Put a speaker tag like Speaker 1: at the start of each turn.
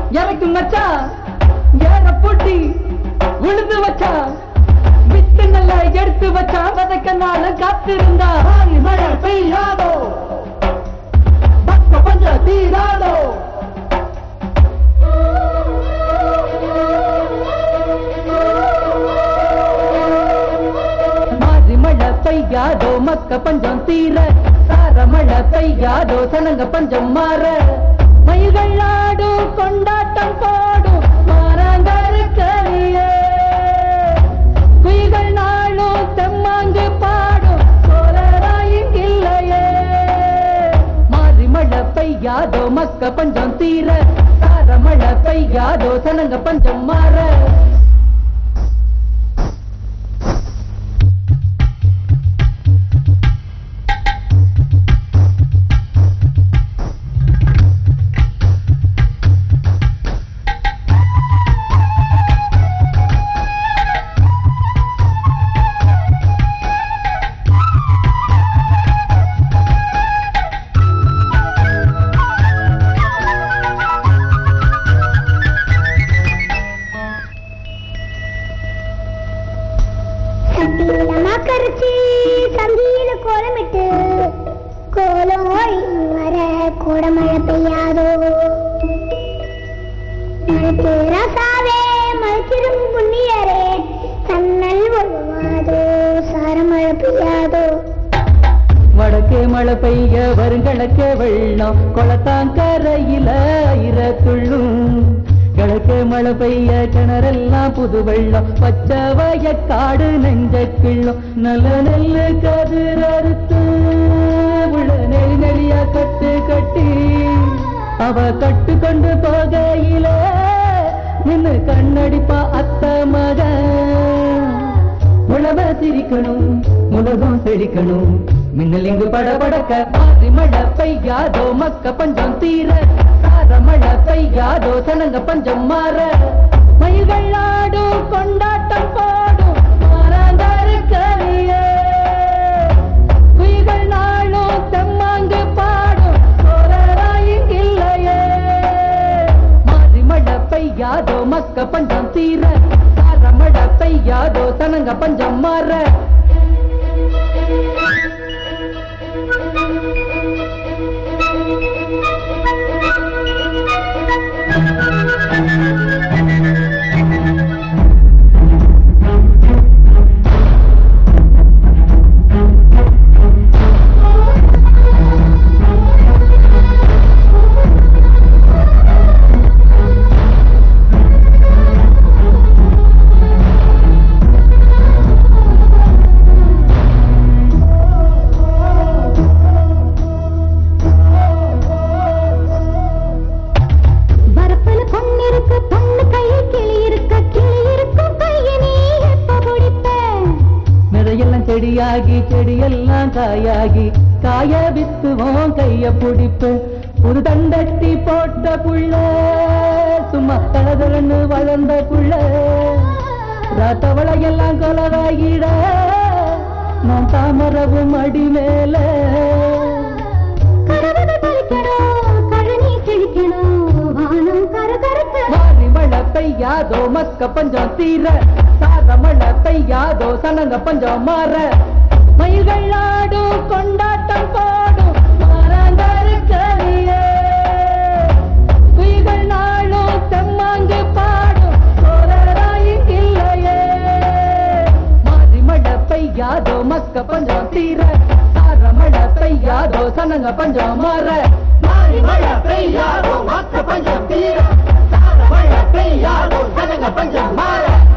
Speaker 1: இறக்கும் மச்சா ஏற பூட்டி உழுது வச்சா வித்து நல்லா எடுத்து வச்சா வதக்க நாள் காத்திருந்தா ஆனி மழை பெய்யாதோ பக்க பஞ்ச தீராதோ மாறி மழை பெய்யாதோ மக்க பஞ்சம் தீர சார மழை பெய்யாதோ சனங்க பஞ்சம் மாற மயில்கள் ஆடும் கொண்டாட்டம் போடும் மாறாங்காரு களியே குயில்கள் நாளும் செம்மாங்கு பாடும் சோழராயின் இல்லையே மாறி மழை பெய்யாதோ மக்க பஞ்சம் தீர சார மழை பெய்யாதோ சனங்க பஞ்சம் மாற
Speaker 2: சட்டியில கரைச்சி சந்தியில கோலமிட்டு கோலம் ஒழியும் வர கோடமழை பெய்யாதோ மனத்து ரசாவே மனத்திரும் புண்ணியரே சன்னல் ஒழுவாதோ சாரமழை பெய்யாதோ
Speaker 1: வடக்கே மழை பெய்ய வருங்கிழக்கே வெள்ளம் குளத்தாங்கரையில இரத்துள்ளும் கிழக்கே மழை பெய்ய கிணறெல்லாம் புது வெள்ளம் பச்சை வயக்காடு நெஞ்ச கிள்ளும் நல்ல நெல்லு கதிர் அறுத்து உள்ள நெறி நெறியா கட்டு கட்டி அவ கட்டு கொண்டு போகையில நின்னு கண்ணடிப்பா அத்த மகன் உழவ சிரிக்கணும் உலகம் செழிக்கணும் மின்னல் இங்கு படபடக்க மாறி மழை பெய்யாதோ மக்க பஞ்சம் தீர சார மழை பெய்யாதோ சனங்க பஞ்சம் மாற மயில்கள் ஆடும் கொண்டாட்டம் போடும் மாறாந்தாரு கலியே குயில்கள் நாளும் செம்மாங்கு பாடும் சோழராயின் இல்லையே மாறி மழை பெய்யாதோ மக்க பஞ்சம் தீர சார மழை பெய்யாதோ சனங்க பஞ்சம் மாற
Speaker 2: வரப்புல பொண்ணு இருக்கு பொண்ணு கையில் கிளி இருக்க கிளி இருக்கும் கையை நீ எப்ப பிடிப்ப
Speaker 1: நிறையெல்லாம் செடியாகி செடியெல்லாம் காயாகி காய வித்துவோம் கைய பிடிப்பு ஒரு தண்டட்டி போட்ட புள்ள சும்மா தளதளன்னு வளர்ந்த புள்ள ராத்தவளையெல்லாம் கொலவாகிட நான் தாமரவும் அடி மேல
Speaker 2: கரவதை பறிக்கணும் கழனி கிழிக்கணும் வானம் கரகரக்க
Speaker 1: மாறி மழை பெய்யாதோ மக்க பஞ்சம் தீர சார மழை பெய்யாதோ சனங்க பஞ்சம் மாற மயில்கள் ஆடும் கொண்டாட்டம் போடும் மாறாந்தாரு கலியே குயில்கள் நாளும் செம்மாங்கு பாடும் சோழராயின் இல்லையே மாறி மழை பெய்யாதோ மக்க பஞ்சம் தீர சார மழை பெய்யாதோ சனங்க பஞ்சம் மாற மாறி மழை பெய்யாதோ மக்க பஞ்சம் தீர சார மழை பெய்யாதோ சனங்க பஞ்சம் மாற